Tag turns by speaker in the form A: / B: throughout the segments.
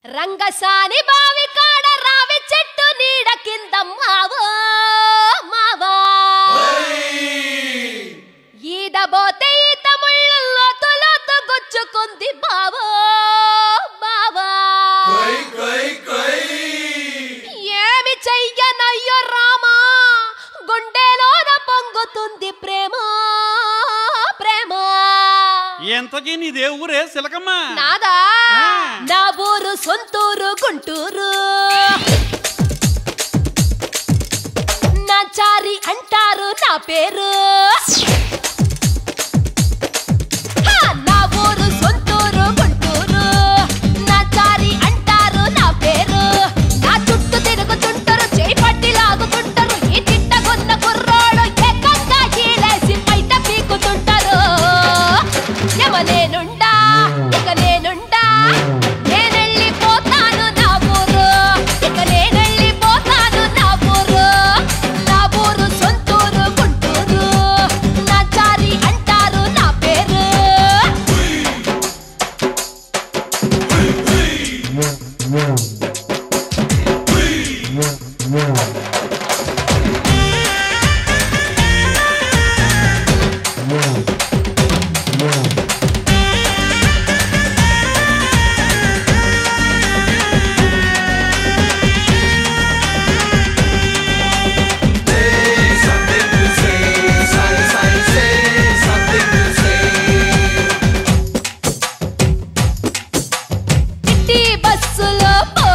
A: రంగసాని బావి కాడ రావి చెట్టు నీడ కింద మావో మావా ఈదబోతే ఈత ముళ్ళు లోతు లోతు గుచ్చుకుంది బావో బావా ఏమి చెయ్యనయ్యో రామా గుండెలోన పొంగుతుంది ప్రేమ ప్రేమ
B: ఎంతకీ నీదే ఊరే సిలకమ్మ
A: నాదా
B: ఆ.
A: నా ఊరు సొంతూరు గుంటూరు నా చారి అంటారు నా పేరు హా, నా ఊరు సొంతూరు గుంటూరు నా చారి అంటారు నా పేరు నా చుట్టూ తిరుగుతుంటారు చేయి పట్టి లాగుతుంటారు ఈ తిట్టగొన్న కుర్రోడు ఏకంగా కీలేసి బయట పీకుతుంటారు యమ నేనుండా ఇక నేనుండా నేనెళ్ళిపోతాను నా ఊరు ఇక నేనెళ్ళిపోతాను నా ఊరు నా ఊరు సొంతూరు గుంటూరు నా చారి అంటారు నా పేరు సిటీ బస్సులో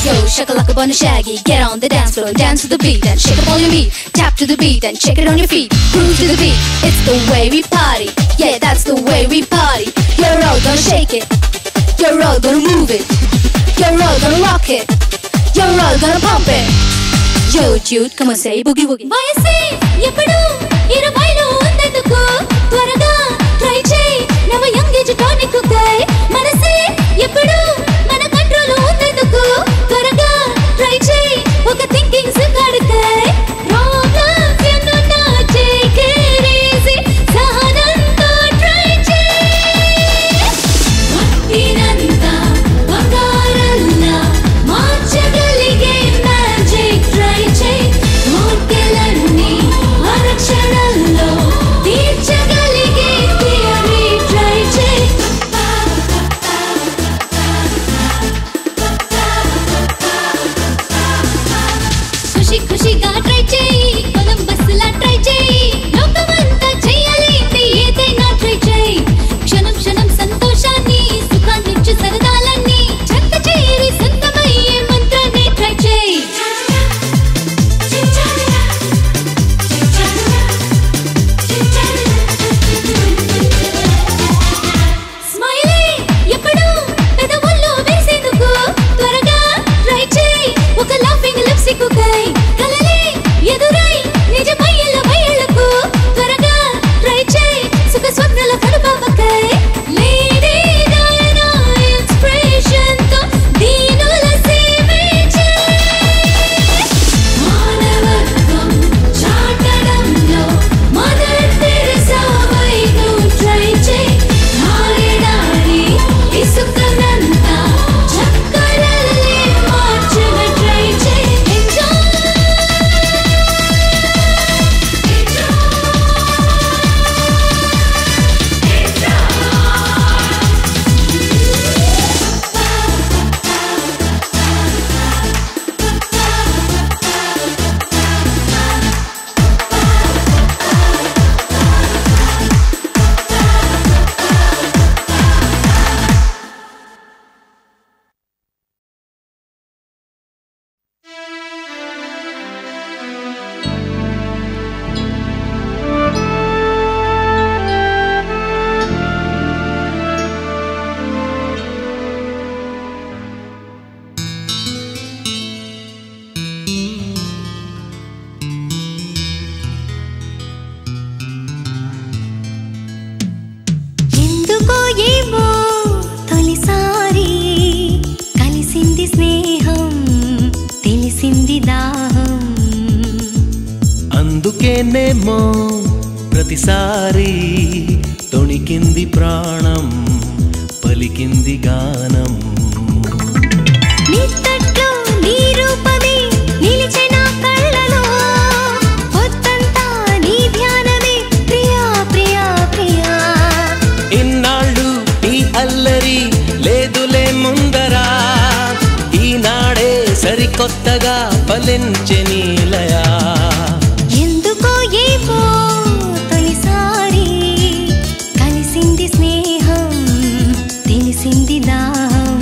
A: Yo, shakalaka bunny shaggy, get on the dance floor, dance to the beat and shake up all your meat. Tap to the beat and shake it on your feet. Groove to the beat, it's the way we party. Yeah, that's the way we party. You're all gonna shake it. You're all gonna move it. You're all gonna rock it. You're all gonna pump it. Yo, dude, come on, say boogie woogie.
C: వయసే ఎప్పుడు ఇరవైలో ఉందెందుకు త్వరగా try చేయి నవ young age tonic కై మనసే ఎప్పుడు మన కంట్రోల్ ఉందెందుకు త్వరగా ట్రై చేయి ఒక థింకింగ్ సుఖాడుకై ప్రాబ్లమ్స్ ఎన్నో నా టేక్ ఇట్ ఈజీ సహనంతో ట్రై చేయి మట్టినంతా బంగారంలా మార్చగలిగే మ్యాజిక్ ట్రై చేయి కోర్కెలన్నీ అరక్షణంలో తీర్చగలిగే థియరీ ట్రై చేయి ఖుషి ఖుషిగా ట్రై చేయి కొలంబస్ లా ట్రై చేయి లోకమంతా చెయ్యాలేంటి ఏదైనా ట్రై చేయి క్షణం క్షణం సంతోషాన్ని సుఖాన్నిచ్చు సరదాలన్నీ చెత్త చేరి సొంతమయ్యే మంత్రాన్ని ట్రై చేయి స్మైలే ఎప్పుడు పెదవుల్లో వేసేందుకు త్వరగా ట్రై చేయి ఒక లాఫింగ్ లిప్స్టిక్ కై కలలే ఎదురై నిజమయ్యేల మయ్యలకు త్వరగా ట్రై చేయి సుఖ స్వప్నల కడుపాపకై లేడీ డైనా ఇన్స్పిరేషన్ తో దీనుల సేవే చేయి మానవత్వం చాటడంలో మదర్ తెరెసా వై నువ్వు ట్రై చేయి నాయనాడి ఇసుకనంతా చక్కరల్లే మార్చిన ట్రై చేయి ఎంజాయ్
D: ఎందుకో ఏమో తొలిసారి కలిసింది స్నేహం తెలిసింది దాహం
E: అందుకేనేమో ప్రతిసారి తొణికింది ప్రాణం పలికింది గానం
D: నిత్తట్లో నీ రూపమే నిలిచె నా కళ్ళలో పొద్దంతా నీ ధ్యానమే ప్రియా ప్రియా ప్రియా
E: ఇన్నాళ్ళు ఈ అల్లరి లేదులే ముందరా ఈనాడే సరికొత్తగా ఫలించె నీలయా
D: ఎందుకో ఏమో తొలిసారి కలిసింది స్నేహం తెలిసింది దాహం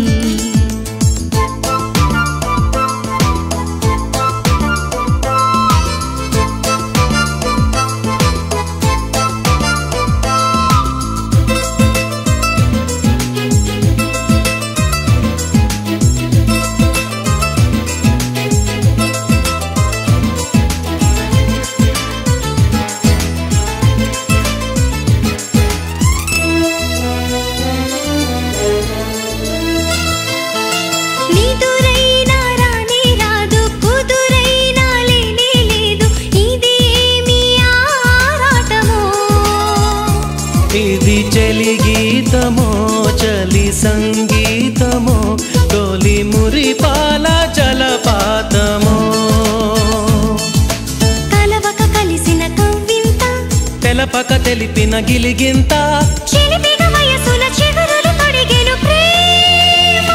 D: నిదురైనా రానే రాదు కుదురైనా లేనే లేదు ఇదేమి ఆరాటమో
E: ఇది చలి గీతమో చలి సంగీతమో తొలి మురిపాల జలపాతమో
D: కలవక కలిసిన కవ్వింత
E: తెలపక తెలిపిన గిలిగింత
D: చిలిపిన వయసుల చిగురులు తొడిగెను ప్రేమ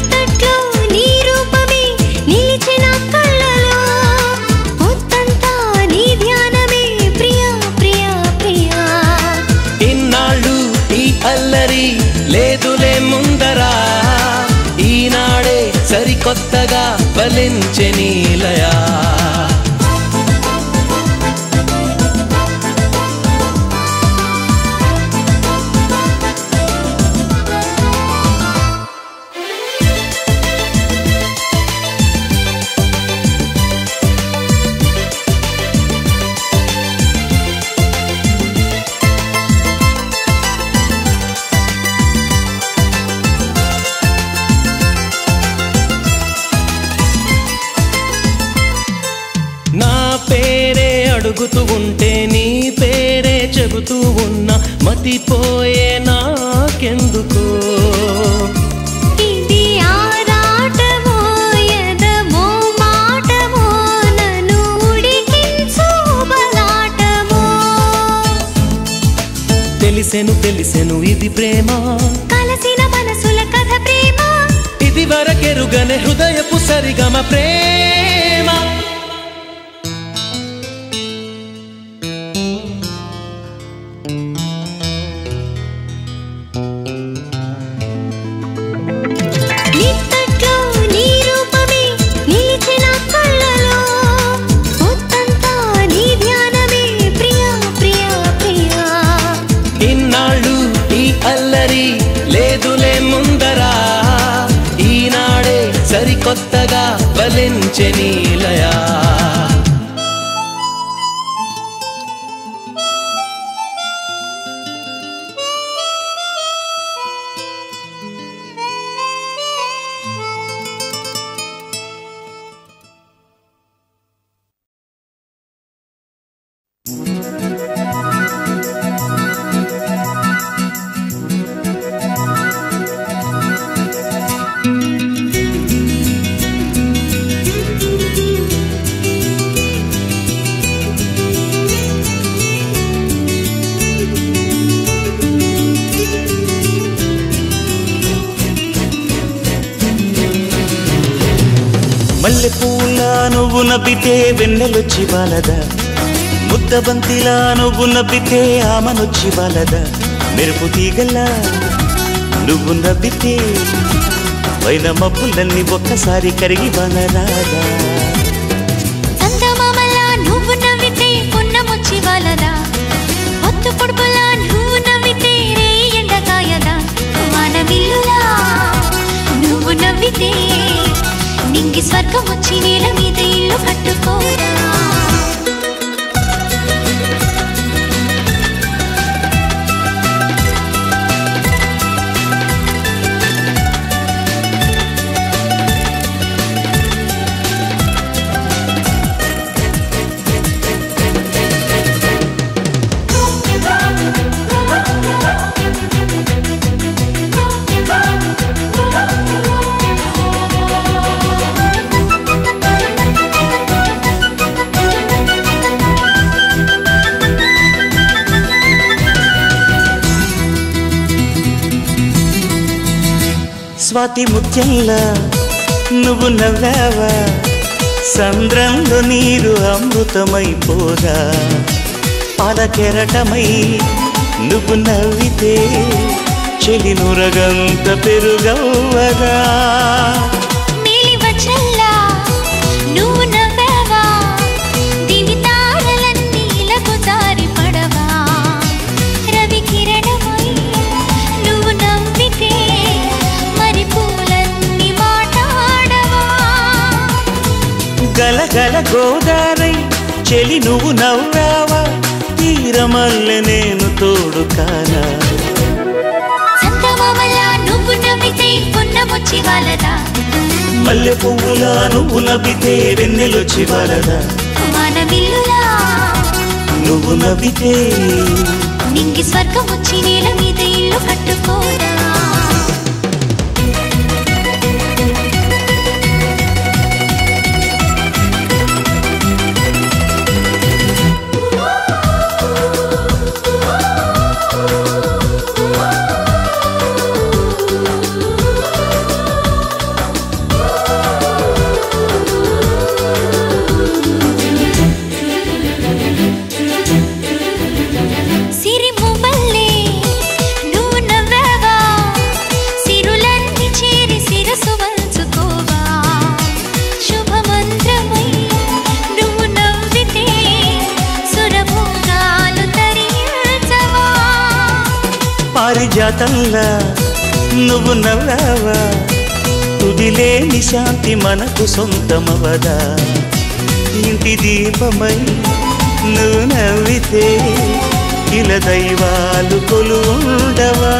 D: నిత్తట్లో నీ రూపమే నిలిచిన కళ్ళలో పొద్దంతా
E: సరికొత్తగా బలించె నీలయా నా పేరే అడుగుతూ ఉంటే నీ పేరే చెబుతూ ఉన్నా మతిపోయే నాకెందుకో
D: ఇది ఆరాటమో ఎదమో మాటమో నన్ను ఉడికించు బలాటమో
E: తెలిసెను తెలిసెను ఇది ప్రేమ
D: కలసిన మనసుల కథ ప్రేమ
E: ఇది వరకెరుగనే హృదయపు సరిగమ ప్రేమ
D: నిత్తట్లో నీ రూపమే నిలిచిన కళ్ళలో పొత్తంతా నీ ధ్యానమే ప్రియా ప్రియా ప్రియా
E: ఇన్నాళ్ళు ఈ అల్లరి లేదులే ముందరా ఈనాడే సరికొత్తగా బలించె నీలయా
F: మల్లె పూల నువ్వు నవ్వితే వెన్నెలొచ్చి బాలదా ముద్ద బంతిలా నువ్వు నవ్వితే ఆమనొచ్చి బాలదా మెరుపు తీగల్లా నువ్వు నవ్వితే పైన మబ్బులన్నీ ఒక్కసారి కరిగి బనరాదా
C: చందమామలా నువ్వు నవ్వితే పున్నమొచ్చి వాళ్ళదా ఒత్తు పొడుపులా నువ్వు నవ్వితే రే ఎండకాయదా వాన విల్లులా నువ్వు నవ్వితే నింగి స్వర్గం వచ్చి నేల మీద ఇల్లు కట్టుకోరా
F: స్వాతి ముత్యంలా నువ్వు నవ్వావా సంద్రంలో నీరు అమృతమైపోదా పాల కెరటమై నువ్వు నవ్వితే చెలి నురగంత పెరుగవ్వగా
C: మేలి వచ్చల్లా నువ్వు నవ్వావా దివి తారలన్నీ ఇలకు జారి పడవా రవి కిరణమై నువ్వు నవ్వితే మరి పూలన్నీ మాట్లాడవా
F: గలగల గోదారై చెలి నువ్వు నవ్వావా తీరమల్లె నేను తోడు కానా
C: చందమామలా నువ్వు నవ్వితే పున్నమొచ్చి వాళ్ళదా
F: మల్లె పువ్వులా నువ్వు నవ్వితే వెన్నెలొచ్చి వలదా
C: వాన విల్లులా
F: నువ్వు నవ్వితే
C: నింగి స్వర్గం వచ్చి నేల మీద ఇల్లు కట్టుకోరా సిరిము మల్లె నువ్వు నవ్వావా
F: పారిజాతంలా నువ్వు నవ్వావా తుదిలేని శాంతి మనకు సొంతమవదా ఇంటి దీపమై నువ్వు నవ్వితే ఇలా దైవాలు కొలుండవా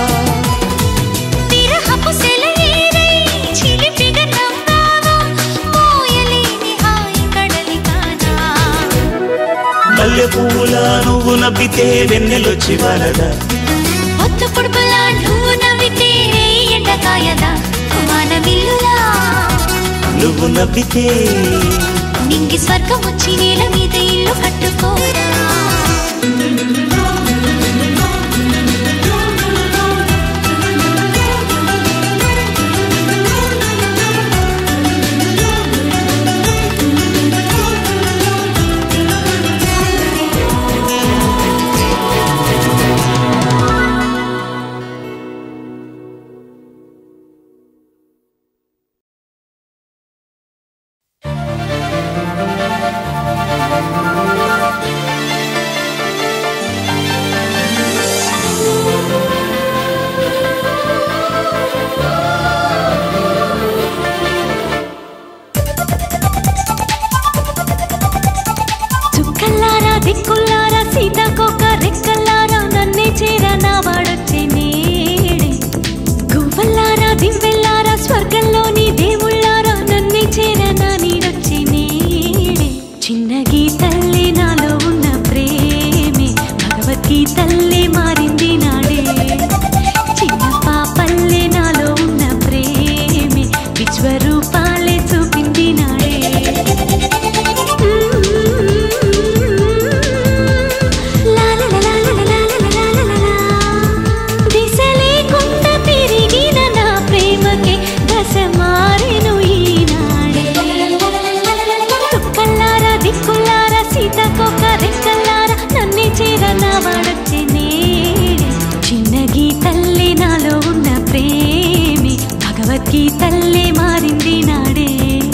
D: విరహపు సెలయేరై చిలిపిగ నవ్వావా మోయలేని హాయి కడలి కాదా
F: మల్లె పువ్వులా నువ్వు నవ్వితే వెన్నెలొచ్చి వలదా
D: ఒత్తు పొడుపులా నువ్వు నవ్వితే ఎండకాయదా మన విల్లులా
F: నువ్వు నవ్వితే
D: నింగి స్వర్గం వచ్చి నేల మీద ఇల్లు కట్టుకోరా
C: చుక్కల్లారా దిక్కుల్లారా సీతాకోక రెక్కల్లారా నన్నే చేరా నా వాడొచ్చే నేడే గువ్వల్లారా దివ్వెల్లారా స్వర్గంలోని దేవుళ్ళారా నన్నే చేరా నా నీడొచ్చే నేడే చిన్న గీతల్లే నాలో ఉన్న ప్రేమే భగవద్గీతల్లే మారింది నాడే చిన్న పాపల్లే నాలో ఉన్న ప్రేమే విశ్వరూపాలే చూపింది నాడే దిశ లేకుండా తిరిగిన నా ప్రేమకి దశ మారెను ఈనాడే తుక్కల్లారా దిక్కుల్లారా సీతకొక రెక్కల్లారా నన్నే చేర నా వాడొచ్చే నేడే చిన్న గీతల్లే నాలో ఉన్న ప్రేమి భగవద్గీతల్లే మారింది నాడే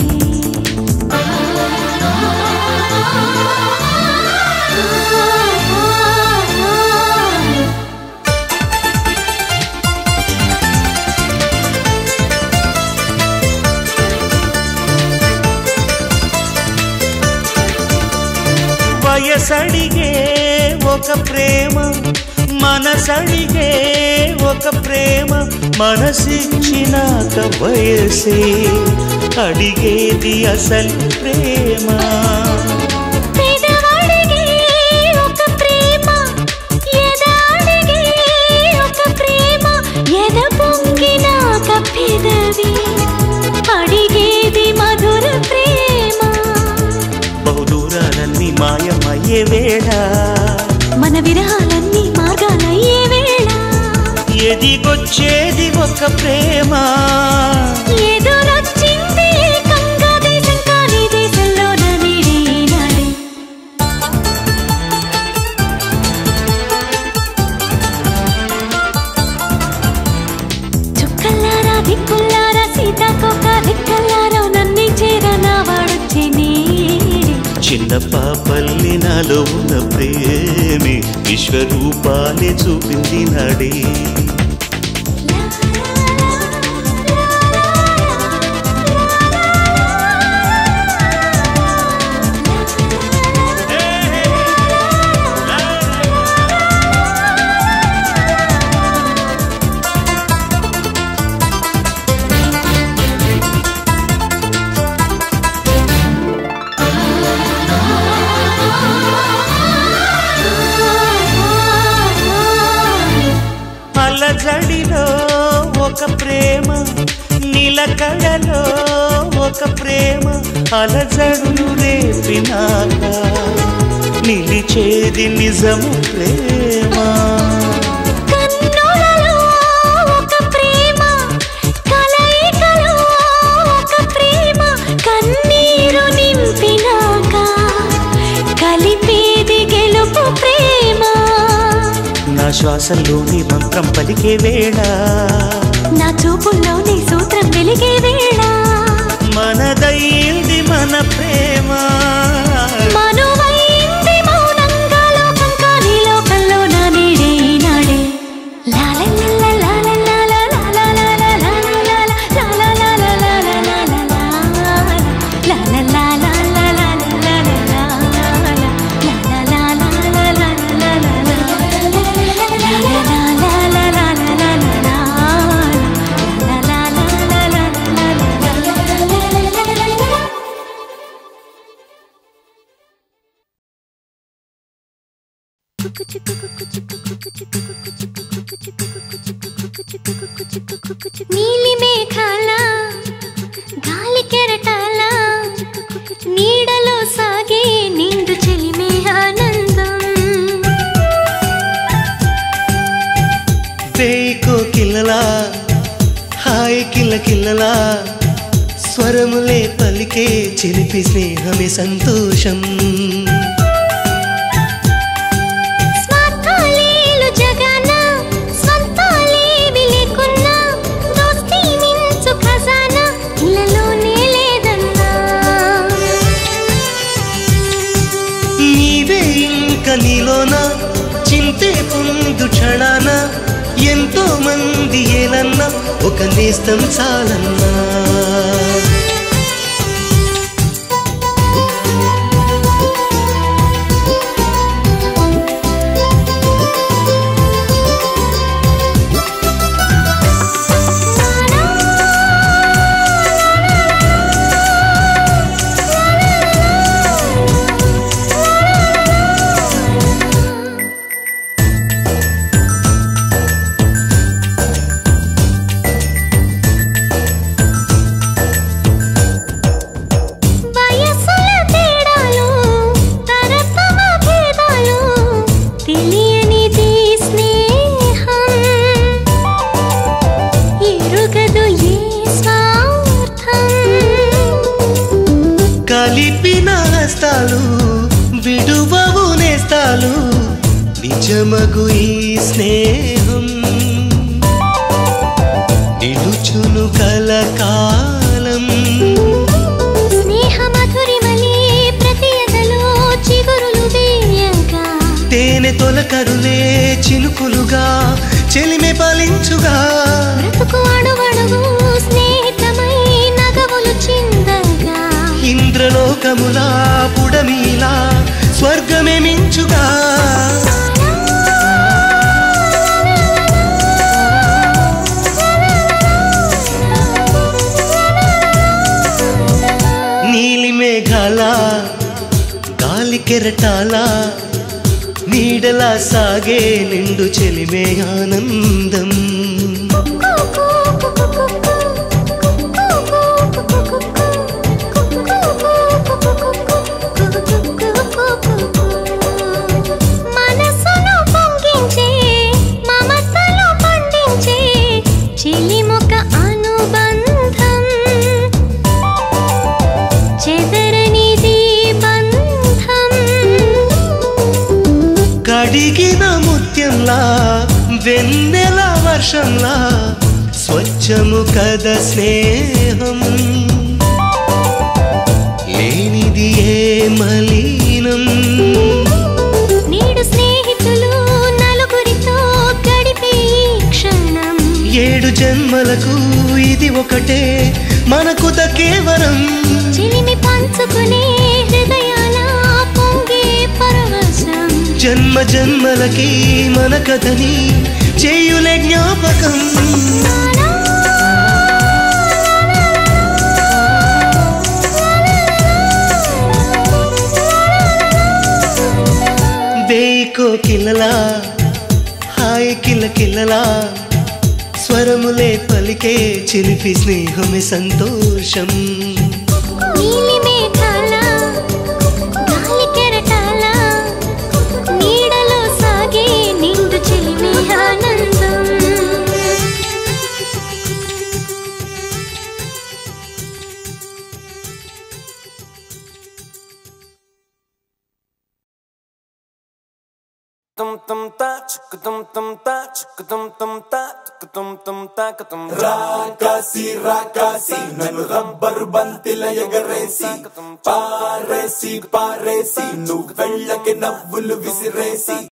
F: వయసడిగే ఒక ప్రేమ మనసడిగే ఒక ప్రేమ మనసిచ్చినాక వయసే అడిగేది అసలు ప్రేమ
C: పేదవాడిగే ఒక ప్రేమ ఎదాడిగే ఒక ప్రేమ ఎద పొంగినాక పెదవి అడిగేది మధుర ప్రేమ
F: బహుదూరాలన్నీ మాయమయ్యే వేళ
C: మన విరహాలన్నీ మార్గాలయ్యే వేళ
F: ఎదిగొచ్చేది ఒక ప్రేమ
C: ఎదురొచ్చింది ఏకంగా దేశం కాని దేశంలో నడినాడే చుక్కల్లారా దిక్కుల్లారా సీతాకోక రెక్కల్లారా నన్ను చేర నా వాడొచ్చే నేడే
F: చిన్న పాపల్ని నాలో ఉన్న ప్రేమి విశ్వరూపాలే చూపింది నాడే అలజడిలో ఒక ప్రేమ నిలకడలో ఒక ప్రేమ అలజడులు రేపినాక నిలిచేది నిజము ప్రేమ
C: కన్నులలో ఒక ప్రేమ కలయికలో ఒక ప్రేమ కన్నీరు నింపినాక కలిపేది గెలుపు ప్రేమ
F: నా శ్వాసంలోని మంత్రం పలికే వేళ
C: నా చూపుల్లోని సూత్రం వెలిగే వేళ
F: మనదయ్యింది మన ప్రేమ
C: మనువైంది మౌనంగా లోకం కాని లోకంలో నా నీడే ఈనాడే లాల నీలి మేఘాల గాలి కెరటాల నీడలో సాగే నిండు చెలిమే ఆనందం
F: వేకో కిల్లలా హాయ్ కిల్ల కిల్లలా స్వరములే పలికే చిలిపి స్నేహమే సంతోషం
C: స్వార్థాలేలు జగాన స్వంతాలేవి లేకున్నా దోస్తీ మించు ఖజానా ఇళ్ళలోనే లేదన్నా
F: నీవే ఇంక నీలోన చింతే పొందు క్షణాన ఎంతో మంది ఏలన్నా ఒక నేస్తం చాలన్నా
C: వయసుల తేడాలు తరతమ భేదాలు తెలియనిది స్నేహం ఎరుగదు ఏ స్వార్థం
F: కలిపిన హస్తాలు విడువవు నేస్తాలు నిజమగు ఈ స్నేహం నిలుచును కలకాలం
C: స్నేహ మధురిమలే ప్రతి ఎదలో చిగురులు వేయగా
F: తేనె తొలకరులే చినుకులుగా చెలిమె పాలించుగా
C: బ్రతుకు అడుగడుగు స్నేహితమై నగవులు చిందగా
F: ఇంద్రలోకములా పుడమిలా స్వర్గమే మించుగా నీలి మేఘాల గాలి కెరటాల నీడలా సాగే నిండు చెలిమే ఆనందం
C: మనసును పొంగించే మమతలు పండించే చెలిమొక అనుబంధం చెదరనిది బంధం
F: కడిగిన ముత్యంలా వెన్నెల వర్షంలా స్వచ్ఛము కద స్నేహం లేనిది ఏ మలీనం
C: నేడు స్నేహితులు నలుగురితో గడిపే ఈ క్షణం
F: ఏడు జన్మలకు ఇది ఒకటే మనకు కేవలం
C: చిలిమి పంచుకునే హృదయాల పొంగే పరవశం
F: జన్మ జన్మలకి మన కథని చేయులే జ్ఞాపకం వేకో కిల్లలా హాయ్ కిల్ల కిల్లలా స్వరములే పలికే చిలిపి స్నేహమే సంతోషం
C: నీలి మేఘాల గాలి కెరటాల నీడలో సాగే నిండు చెలిమి ఆనందం
E: tum tum ta chuk tum tum ta chuk tum tum ta chuk tum tum ta ka tum
G: రాకాసి రాకాసి నన్ను రబ్బరు బంతిల ఎగరేసి పారేసి పారేసి నువ్వు వెళ్ళకి నవ్వులు విసిరేసి